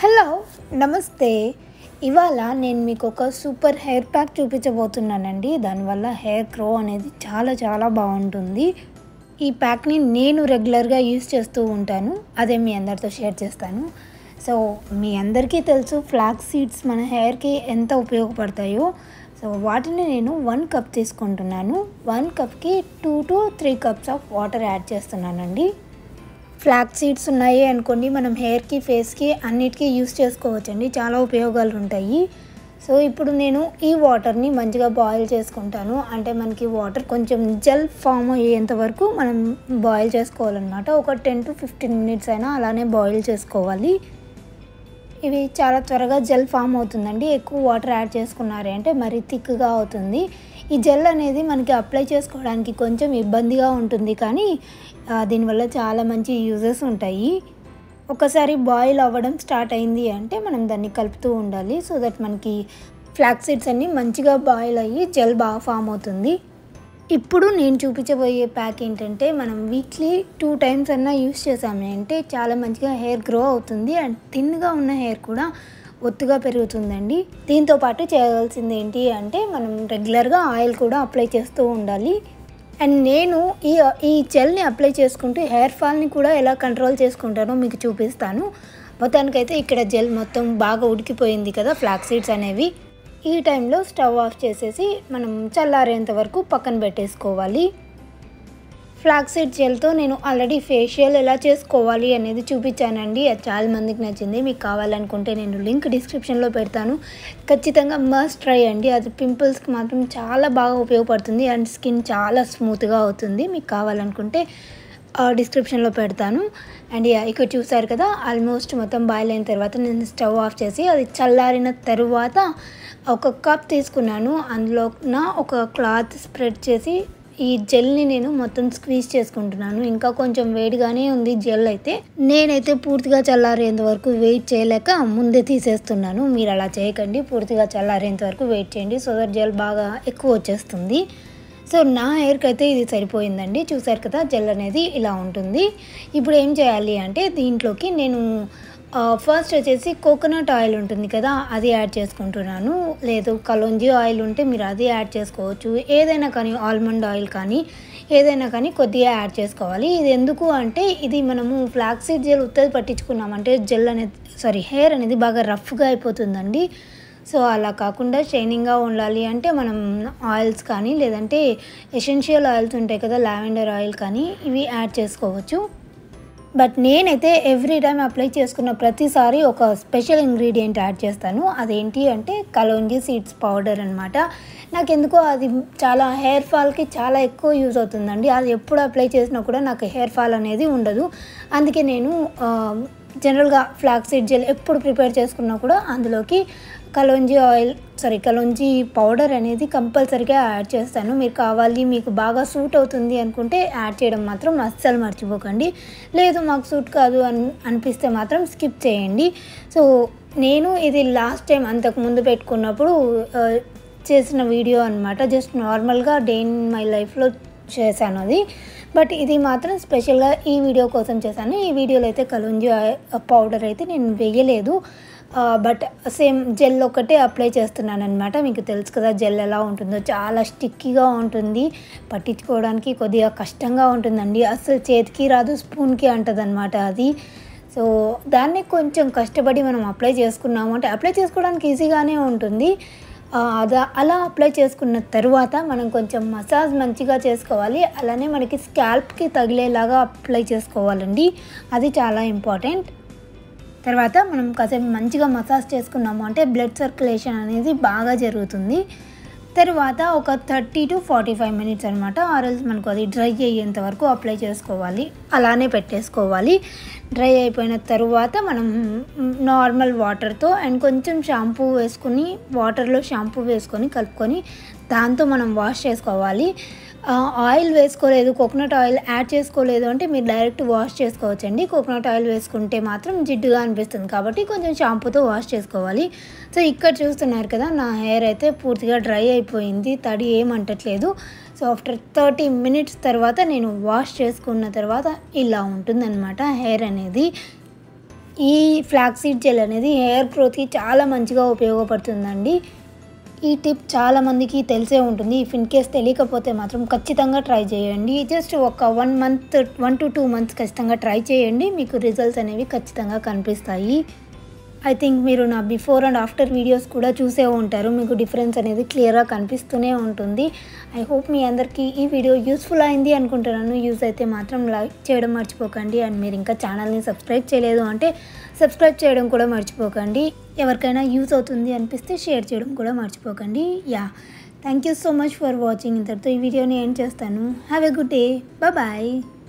hello నమస్తే ఇవాళ నేను మీకు ఒక సూపర్ హెయిర్ ప్యాక్ చూపించబోతున్నానండి దానివల్ల హెయిర్ గ్రో అనేది చాలా చాలా బాగుంటుంది ఈ ప్యాక్ని నేను రెగ్యులర్గా యూస్ చేస్తూ ఉంటాను అదే మీ అందరితో షేర్ చేస్తాను సో మీ అందరికీ తెలుసు ఫ్లాక్ సీడ్స్ మన హెయిర్కి ఎంత ఉపయోగపడతాయో సో వాటిని నేను వన్ కప్ తీసుకుంటున్నాను వన్ కప్కి two to three cups of water add చేస్తున్నానండి ఫ్లాక్ సీడ్స్ ఉన్నాయి అనుకోండి మనం హెయిర్కి ఫేస్కి అన్నిటికీ యూస్ చేసుకోవచ్చండి చాలా ఉపయోగాలు ఉంటాయి సో ఇప్పుడు నేను ఈ వాటర్ని మంచిగా బాయిల్ చేసుకుంటాను అంటే మనకి వాటర్ కొంచెం జెల్ ఫామ్ అయ్యేంత వరకు మనం బాయిల్ చేసుకోవాలన్నమాట ఒక టెన్ టు ఫిఫ్టీన్ మినిట్స్ అయినా అలానే బాయిల్ చేసుకోవాలి ఇవి చాలా త్వరగా జెల్ ఫామ్ అవుతుందండి ఎక్కువ వాటర్ యాడ్ చేసుకున్నారు అంటే మరీ థిక్గా అవుతుంది ఈ జెల్ అనేది మనకి అప్లై చేసుకోవడానికి కొంచెం ఇబ్బందిగా ఉంటుంది కానీ ఆ, దీనివల్ల చాలా మంచి యూజెస్ ఉంటాయి ఒకసారి బాయిల్ అవ్వడం స్టార్ట్ అయింది అంటే మనం దాన్ని కలుపుతూ ఉండాలి సో దట్ మనకి ఫ్లాక్ సీడ్స్ అన్నీ మంచిగా బాయిల్ అయ్యి జెల్ బాగా ఫామ్ అవుతుంది ఇప్పుడు నేను చూపించబోయే ప్యాక్ ఏంటంటే మనం వీక్లీ టూ టైమ్స్ అన్నా యూస్ చేసాము అంటే చాలా మంచిగా హెయిర్ గ్రో అవుతుంది అండ్ థిన్గా ఉన్న హెయిర్ కూడా ఒత్తుగా పెరుగుతుందండి దీంతో పాటు చేయవలసింది ఏంటి అంటే మనం రెగ్యులర్గా ఆయిల్ కూడా అప్లై చేస్తూ ఉండాలి అండ్ నేను ఈ ఈ జెల్ని అప్లై చేసుకుంటూ హెయిర్ ఫాల్ని కూడా ఎలా కంట్రోల్ చేసుకుంటానో మీకు చూపిస్తాను మొత్తానికైతే ఇక్కడ జెల్ మొత్తం బాగా ఉడికిపోయింది కదా ఫ్లాక్ సీడ్స్ అనేవి ఈ టైంలో స్టవ్ ఆఫ్ చేసేసి మనం చల్లారేంత వరకు పక్కన పెట్టేసుకోవాలి ఫ్లాక్ సీడ్ జెల్తో నేను ఆల్రెడీ ఫేషియల్ ఎలా చేసుకోవాలి అనేది చూపించానండి అది చాలా మందికి నచ్చింది మీకు కావాలనుకుంటే నేను లింక్ డిస్క్రిప్షన్లో పెడతాను ఖచ్చితంగా మస్ట్ ట్రై అండి అది పింపుల్స్కి మాత్రం చాలా బాగా ఉపయోగపడుతుంది అండ్ స్కిన్ చాలా స్మూత్గా అవుతుంది మీకు కావాలనుకుంటే డిస్క్రిప్షన్లో పెడతాను అండ్ యా, ఇక్కడ చూసారు కదా ఆల్మోస్ట్ మొత్తం బాయిల్ అయిన తర్వాత నేను స్టవ్ ఆఫ్ చేసి అది చల్లారిన తరువాత ఒక కప్ తీసుకున్నాను అందులో నా ఒక క్లాత్ స్ప్రెడ్ చేసి ఈ జెల్ని నేను మొత్తం స్క్వీజ్ చేసుకుంటున్నాను ఇంకా కొంచెం వేడిగానే ఉంది జెల్ అయితే నేనైతే పూర్తిగా చల్లారేంత వరకు వెయిట్ చేయలేక ముందే తీసేస్తున్నాను మీరు అలా చేయకండి పూర్తిగా చల్లారేంత వరకు వెయిట్ చేయండి సో దట్ జెల్ బాగా ఎక్కువ వచ్చేస్తుంది సో నా హెయిర్కి అయితే ఇది సరిపోయిందండి చూసారు కదా జెల్ అనేది ఇలా ఉంటుంది ఇప్పుడు ఏం చేయాలి అంటే దీంట్లోకి నేను ఫస్ట్ వచ్చేసి కోకోనట్ ఆయిల్ ఉంటుంది కదా అది యాడ్ చేసుకుంటున్నాను లేదు కలోంజీ ఆయిల్ ఉంటే మీరు అది యాడ్ చేసుకోవచ్చు ఏదైనా కానీ ఆల్మండ్ ఆయిల్ కానీ ఏదైనా కానీ కొద్దిగా యాడ్ చేసుకోవాలి ఇది ఎందుకు అంటే ఇది మనము ఫ్లాక్ సీడ్ జెల్ ఉత్తది పట్టించుకున్నామంటే జెల్ అనేది సారీ హెయిర్ అనేది బాగా రఫ్గా అయిపోతుందండి సో అలా కాకుండా షైనింగ్గా ఉండాలి అంటే మనం ఆయిల్స్ కానీ లేదంటే ఎసెన్షియల్ ఆయిల్స్ ఉంటాయి కదా లావెండర్ ఆయిల్ కానీ ఇవి యాడ్ చేసుకోవచ్చు బట్ నేనైతే ఎవ్రీ టైం అప్లై చేసుకున్న ప్రతిసారి ఒక స్పెషల్ ఇంగ్రీడియంట్ యాడ్ చేస్తాను అదేంటి అంటే కలోంజీ సీడ్స్ పౌడర్ అనమాట నాకు ఎందుకో అది చాలా హెయిర్ ఫాల్కి చాలా ఎక్కువ యూజ్ అవుతుందండి అది ఎప్పుడు అప్లై చేసినా కూడా నాకు హెయిర్ ఫాల్ అనేది ఉండదు అందుకే నేను ఆ, జనరల్గా ఫ్లాక్ సీడ్ జెల్ ఎప్పుడు ప్రిపేర్ చేసుకున్నా కూడా అందులోకి kalonji oil sorry kalonji powder అనేది కంపల్సరీగా యాడ్ చేస్తాను మీరు కావాలి మీకు బాగా సూట్ అవుతుంది అనుకుంటే యాడ్ చేయడం మాత్రం అస్సలు మర్చిపోకండి లేదు మాకు సూట్ కాదు అని అనిపిస్తే మాత్రం స్కిప్ చేయండి సో నేను ఇది లాస్ట్ టైం అంతకు ముందు పెట్టుకున్నప్పుడు ఆ, చేసిన వీడియో అనమాట జస్ట్ నార్మల్గా డే ఇన్ మై లైఫ్లో చేశాను అది బట్ ఇది మాత్రం స్పెషల్గా ఈ వీడియో కోసం చేశాను ఈ వీడియోలో అయితే కలుంజి పౌడర్ అయితే నేను వేయలేదు బట్ సేమ్ జెల్ ఒకటే అప్లై చేస్తున్నాను అనమాట మీకు తెలుసు కదా జెల్ ఎలా ఉంటుందో చాలా స్టిక్కీగా ఉంటుంది పట్టించుకోవడానికి కొద్దిగా కష్టంగా ఉంటుందండి అసలు చేతికి రాదు స్పూన్కి అంటదన్నమాట అది సో దాన్ని కొంచెం కష్టపడి మనం అప్లై చేసుకున్నాము అంటే అప్లై చేసుకోవడానికి ఈజీగానే ఉంటుంది ఆ, అదా అలా అప్లై చేసుకున్న తర్వాత మనం కొంచెం మసాజ్ మంచిగా చేసుకోవాలి అలానే మనకి స్కాల్ప్కి తగిలేలాగా అప్లై చేసుకోవాలండి అది చాలా ఇంపార్టెంట్ తర్వాత మనం కాసేపు మంచిగా మసాజ్ చేసుకున్నాము అంటే బ్లడ్ సర్క్యులేషన్ అనేది బాగా జరుగుతుంది తర్వాత ఒక thirty to forty five minutes అనమాట ఆర్ఎల్స్ మనకు అది డ్రై అయ్యేంత వరకు అప్లై చేసుకోవాలి అలానే పెట్టేసుకోవాలి డ్రై అయిపోయిన తరువాత మనం నార్మల్ వాటర్తో అండ్ కొంచెం షాంపూ వేసుకుని వాటర్లో షాంపూ వేసుకొని కలుపుకొని దాంతో మనం వాష్ చేసుకోవాలి ఆ, ఆయిల్ వేసుకోలేదు కోకోనట్ ఆయిల్ యాడ్ చేసుకోలేదు అంటే మీరు డైరెక్ట్ వాష్ చేసుకోవచ్చండి కోకోనట్ ఆయిల్ వేసుకుంటే మాత్రం జిడ్డుగా అనిపిస్తుంది కాబట్టి కొంచెం షాంపూతో వాష్ చేసుకోవాలి సో ఇక్కడ చూస్తున్నారు కదా నా హెయిర్ అయితే పూర్తిగా డ్రై అయిపోయింది తడి ఏమంటట్లేదు సో ఆఫ్టర్ థర్టీ మినిట్స్ తర్వాత నేను వాష్ చేసుకున్న తర్వాత ఇలా ఉంటుందన్నమాట హెయిర్ అనేది ఈ ఫ్లాక్సీడ్ జెల్ అనేది హెయిర్ గ్రోత్కి చాలా మంచిగా ఉపయోగపడుతుందండి ఈ టిప్ చాలా మందికి తెలిసే ఉంటుంది ఇఫ్ ఇన్ కేస్ తెలియకపోతే మాత్రం ఖచ్చితంగా ట్రై చేయండి జస్ట్ ఒక one month one to two months ఖచ్చితంగా ట్రై చేయండి మీకు రిజల్ట్స్ అనేవి ఖచ్చితంగా కనిపిస్తాయి ఐ థింక్ మీరు నా బిఫోర్ అండ్ ఆఫ్టర్ వీడియోస్ కూడా చూసే ఉంటారు మీకు డిఫరెన్స్ అనేది క్లియర్గా కనిపిస్తూనే ఉంటుంది ఐ హోప్ మీ అందరికీ ఈ వీడియో యూస్ఫుల్ అయింది అనుకుంటున్నాను యూస్ అయితే మాత్రం లైక్ చేయడం మర్చిపోకండి అండ్ మీరు ఇంకా ఛానల్ని సబ్స్క్రైబ్ చేయలేదు అంటే సబ్స్క్రైబ్ చేయడం కూడా మర్చిపోకండి ఎవరికైనా యూస్ అవుతుంది అనిపిస్తే షేర్ చేయడం కూడా మర్చిపోకండి yeah thank you so much for watching ఇంతటితో ఈ వీడియోని ఎండ్ చేస్తాను have a good day bye